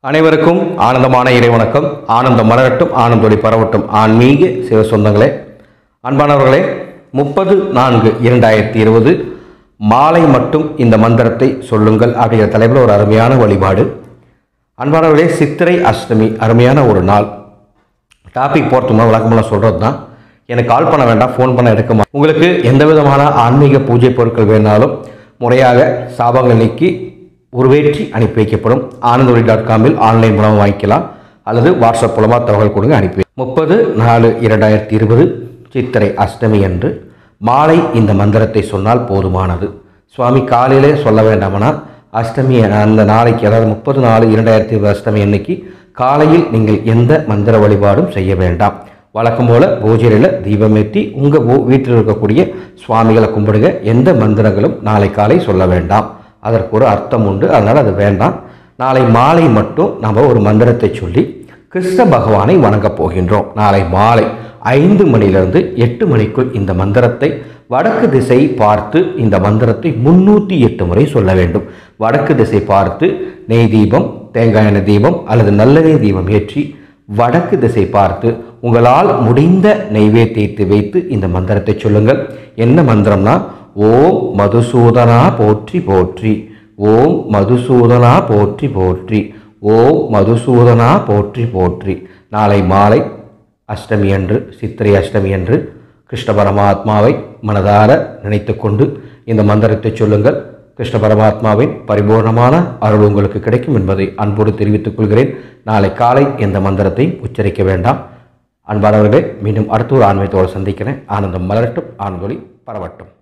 அனைவருக்கும் ஆனந்தமான இறைவணக்கம் ஆனந்தம் மலரட்டும் ஆனந்தொளி பரவட்டும் ஆன்மீக சிவ சொந்தங்களே அன்பானவர்களே முப்பது நான்கு இரண்டாயிரத்தி இருபது மாலை மட்டும் இந்த மந்திரத்தை சொல்லுங்கள் அப்படிங்கிற தலைப்பில் ஒரு அருமையான வழிபாடு அன்பானவர்களே சித்திரை அஷ்டமி அருமையான ஒரு நாள் டாபிக் போகிறதுக்கு முன்னாடி வழக்கமெல்லாம் சொல்கிறது தான் எனக்கு கால் பண்ண வேண்டாம் ஃபோன் பண்ண எடுக்க மாட்டேன் உங்களுக்கு எந்த விதமான ஆன்மீக பூஜை பொருட்கள் வேணாலும் முறையாக சாபங்கள் நீக்கி உருவேற்றி அனுப்பி வைக்கப்படும் ஆனந்தொலி டாட் காமில் ஆன்லைன் மூலம் வாங்கிக்கலாம் அல்லது வாட்ஸ்அப் மூலமாக தகவல் கொடுங்க அனுப்பி முப்பது நாலு இரண்டாயிரத்தி இருபது சித்திரை அஷ்டமி அன்று மாலை இந்த மந்திரத்தை சொன்னால் போதுமானது சுவாமி காலையிலே சொல்ல வேண்டாமனா அஷ்டமி அந்த நாளைக்கு அதாவது முப்பது நாலு இரண்டாயிரத்தி இருபது அஷ்டமி அன்னைக்கு காலையில் நீங்கள் எந்த மந்திர வழிபாடும் செய்ய வேண்டாம் வழக்கம் போல பூஜையில் தீபமேற்றி உங்கள் வீட்டில் இருக்கக்கூடிய சுவாமிகளை கும்பிடுங்க எந்த மந்திரங்களும் நாளை காலை சொல்ல வேண்டாம் அதற்கு ஒரு அர்த்தம் உண்டு அதனால் அது வேண்டாம் நாளை மாலை மட்டும் நம்ம ஒரு மந்திரத்தை சொல்லி கிருஷ்ண பகவானை வணங்கப் போகின்றோம் நாளை மாலை ஐந்து மணிலிருந்து எட்டு மணிக்குள் இந்த மந்திரத்தை வடக்கு திசை பார்த்து இந்த மந்திரத்தை முன்னூற்றி எட்டு முறை சொல்ல வேண்டும் வடக்கு திசை பார்த்து நெய் தீபம் தேங்காய் எண்ணெய் தீபம் அல்லது நல்லெண்ணெய் தீபம் ஏற்றி வடக்கு திசை பார்த்து உங்களால் முடிந்த நெய்வேத்தியத்தை வைத்து இந்த மந்திரத்தை சொல்லுங்கள் என்ன மந்திரம்னா ஓம் மதுசூதனா போற்றி போற்றி ஓம் மதுசூதனா போற்றி போற்றி ஓம் மதுசூதனா போற்றி போற்றி நாளை மாலை அஷ்டமி அன்று சித்திரை அஷ்டமி அன்று கிருஷ்ண பரமாத்மாவை மனதார நினைத்து கொண்டு இந்த மந்திரத்தை சொல்லுங்கள் கிருஷ்ண பரமாத்மாவின் பரிபூர்ணமான அருள் உங்களுக்கு கிடைக்கும் என்பதை அன்போடு தெரிவித்துக் கொள்கிறேன் நாளை காலை இந்த மந்திரத்தை உச்சரிக்க வேண்டாம் அன்பானவர்களே மீண்டும் அடுத்த ஒரு ஆன்மீகத்தோடு சந்திக்கிறேன் ஆனந்தம் மலரட்டும் ஆனந்தொலி பரவட்டும்